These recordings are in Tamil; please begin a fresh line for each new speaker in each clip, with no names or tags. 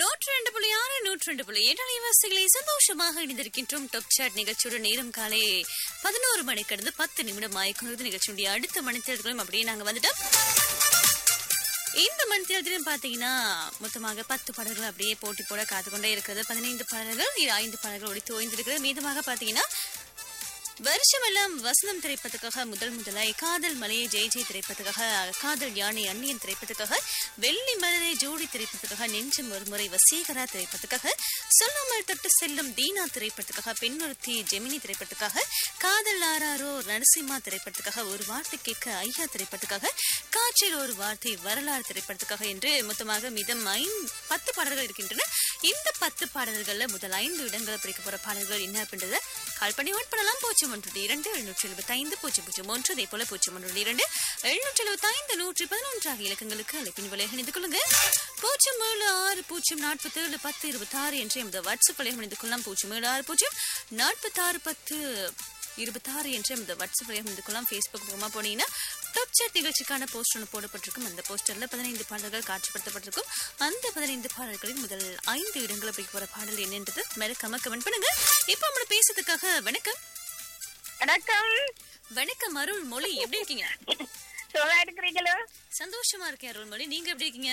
நூற்றி ரெண்டு புள்ளி ஆறு நூற்றி ரெண்டு புள்ளி ஏழு அலைவாசிகளை சந்தோஷமாக இணைந்திருக்கின்றோம் டாப் சாட் நிகழ்ச்சியோட நேரம் காலை பதினோரு மணி கடந்து பத்து நிமிடம் ஆயிக்கிறது நிகழ்ச்சியுடைய அடுத்த மணித்தேர்தலும் அப்படியே நாங்க வந்துட்டோம் இந்த மணித்தேர்தலும் பாத்தீங்கன்னா மொத்தமாக பத்து பாடல்கள் அப்படியே போட்டி போட காத்துக்கொண்டே இருக்கிறது பதினைந்து பாடல்கள் இது ஐந்து பாடல்கள் ஒழித்து ஓய்ந்திருக்கிறது மீதமாக பாத்தீங்கன்னா வருஷமெல்லாம் வசந்தம் திரைப்பதற்காக முதல் முதலாய் காதல் மலையை ஜெய் ஜெய் திரைப்பதற்காக காதல் யானை அந்நியன் திரைப்பதற்காக வெள்ளி மலரை ஜோடி திரைப்பதற்காக நெஞ்சம் ஒருமுறை வசீகரா திரைப்பதற்காக சொல்லாமல் தொட்டு செல்லும் தீனா திரைப்படத்துக்காக பெண்ணொருத்தி ஜெமினி திரைப்படத்துக்காக காதல் ஆராரோ நரசிம்மா திரைப்படத்துக்காக ஒரு வார்த்தை கேட்க ஐயா திரைப்படத்துக்காக காற்றில் ஒரு வார்த்தை வரலாறு திரைப்படத்துக்காக என்று மொத்தமாக மீதம் ஐந்து பத்து பாடல்கள் இருக்கின்றன இந்த பத்து பாடல்கள்ல முதல் ஐந்து இடங்களை பிடிக்க போற பாடல்கள் என்ன அப்படின்றத கால் பண்ணி ஓட் பண்ணலாம் பூஜ்ஜியம் ஒன்று இரண்டு எழுநூற்றி எழுபத்தி ஐந்து பூஜ்ஜியம் பூஜ்ஜியம் ஒன்று அதே போல பூஜ்ஜியம் ஒன்று இரண்டு எழுநூற்றி எழுபத்தி ஐந்து நூற்றி பதினொன்று ஆகிய இலக்கங்களுக்கு அழைப்பின் விலையாக இணைந்து கொள்ளுங்க பூஜ்ஜியம் ஏழு ஆறு பூஜ்ஜியம் நாற்பத்தி ஏழு பத்து இருபத்தி ஆறு என்ற எமது வாட்ஸ்அப் வலையம் இணைந்து கொள்ளலாம் பூஜ்ஜியம் ஏழு ஆறு பூஜ்ஜியம் நாற்பத்தி ஆறு பத்து இருபத்தாறு என்ற இந்த வாட்ஸ்அப் வழியாக இணைந்து கொள்ளலாம் ஃபேஸ்புக் பக்கமாக போனீங்கன்னா டாப் சாட் நிகழ்ச்சிக்கான போஸ்ட் ஒன்று போடப்பட்டிருக்கும் அந்த போஸ்டர்ல பதினைந்து பாடல்கள் காட்சிப்படுத்தப்பட்டிருக்கும் அந்த பதினைந்து பாடல்களில் முதல் ஐந்து இடங்களை போய் போற பாடல் என்னன்றது மறக்காம கமெண்ட் பண்ணுங்க இப்போ நம்மள பேசுறதுக்காக வணக்கம்
வணக்கம்
வணக்கம் அருள் மொழி எப்படி இருக்கீங்க
சுகமா இருக்கிறீங்களோ
சந்தோஷமா இருக்கேன் அருள் மொழி நீங்க எப்படி இருக்கீங்க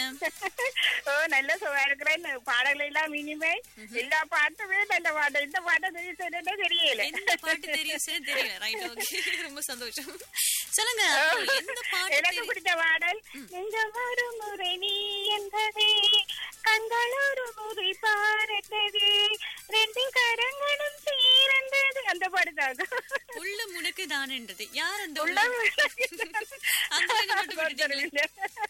ஓ நல்ல சுகமா இருக்கிறேன் பாடல்கள் எல்லாம் இனிமே எல்லா பாட்டுமே நல்ல பாட்டு இந்த பாட்டை தெரியும் சொன்னே தெரியல
எந்த பாட்டு தெரியும் சார் தெரியல ரைட் ஓகே ரொம்ப சந்தோஷம் சொல்லுங்க அருள், எந்த பாட்டு
எனக்கு
தெரியும்
பிடிச்ச பாடல் நெஞ்சம் ஒரு முறை நீ என்பதே கண்கள் ஒரு முறை பாரத்தது ரெண்டு கரங்களும் சீரந்தது அந்த பாட்டு தான்
உள்ள முனக்கு தானன்றது யார் அந்த
உள்ள
உள்ள அந்த line மட்டும் விட்டுட்டீங்களே.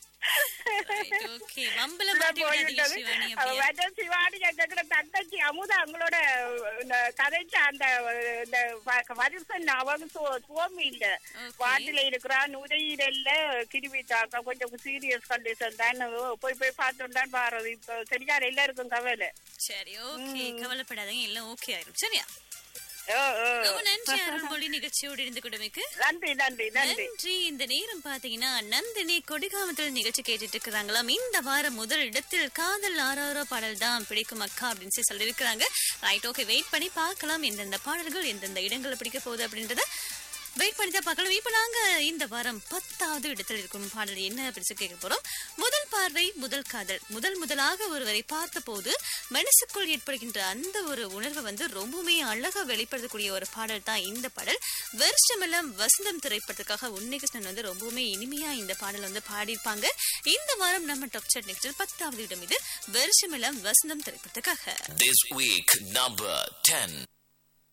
Right, okay. வம்புல மாட்டி விடாதீங்க சிவானி அப்படியே.
சிவானி எங்கிற தங்கச்சி அமுதா அவங்களோட இந்த கதைச்ச அந்த இந்த வருஷம் அவங்க சு- சுவாமி இல்ல
Okay.
வாட்டில இருக்கிறா நுரையீரல்ல கிருமி தாக்கம் கொஞ்சம் சீரியஸ் கண்டிஷன் தான் போய் போய் பார்த்தோம் தான் பாரு இப்ப சரியா எல்லாருக்கும் கவலை
சரி ஓகே கவலைப்படாதீங்க எல்லாம் ஓகே ஆயிரும் சரியா
ஓ, ஓ.
ரொம்ப நன்றி அருள்மொழி நிகழ்ச்சியோடு இருந்து கொடுமைக்கு
நன்றி நன்றி நன்றி
நன்றி இந்த நேரம் பாத்தீங்கன்னா நந்தினி கொடிகாமத்தில் நிகழ்ச்சி கேட்டுட்டு இருக்கிறாங்களாம் இந்த வாரம் முதல் இடத்தில் காதல் ஆறாரோ பாடல் தான் பிடிக்கும் அக்கா அப்படின்னு சொல்லி சொல்லியிருக்கிறாங்க ரைட் ஓகே வெயிட் பண்ணி பார்க்கலாம் எந்தெந்த பாடல்கள் எந்தெந்த இடங்களை பிடிக்க போகுது அப்படின்றத வெயிட் பண்ணி தான் பார்க்கலாம் இப்போ நாங்க இந்த வாரம் பத்தாவது இடத்தில் இருக்கும் பாடல் என்ன அப்படின்னு சொல்லி கேட்க போறோம் முதல் பார்வை முதல் காதல் முதல் முதலாக ஒருவரை பார்த்த போது மனசுக்குள் ஏற்படுகின்ற அந்த ஒரு உணர்வை வந்து ரொம்பவுமே அழகா வெளிப்படுத்தக்கூடிய ஒரு பாடல் தான் இந்த பாடல் வருஷமெல்லாம் வசந்தம் திரைப்படத்துக்காக உன்னிகிருஷ்ணன் வந்து ரொம்பவுமே இனிமையா இந்த பாடல் வந்து பாடியிருப்பாங்க இந்த வாரம் நம்ம டாப் சாட் நெக்ஸ்ட் பத்தாவது இடம் இது வருஷமெல்லாம் வசந்தம் திரைப்படத்துக்காக
This week, number 10.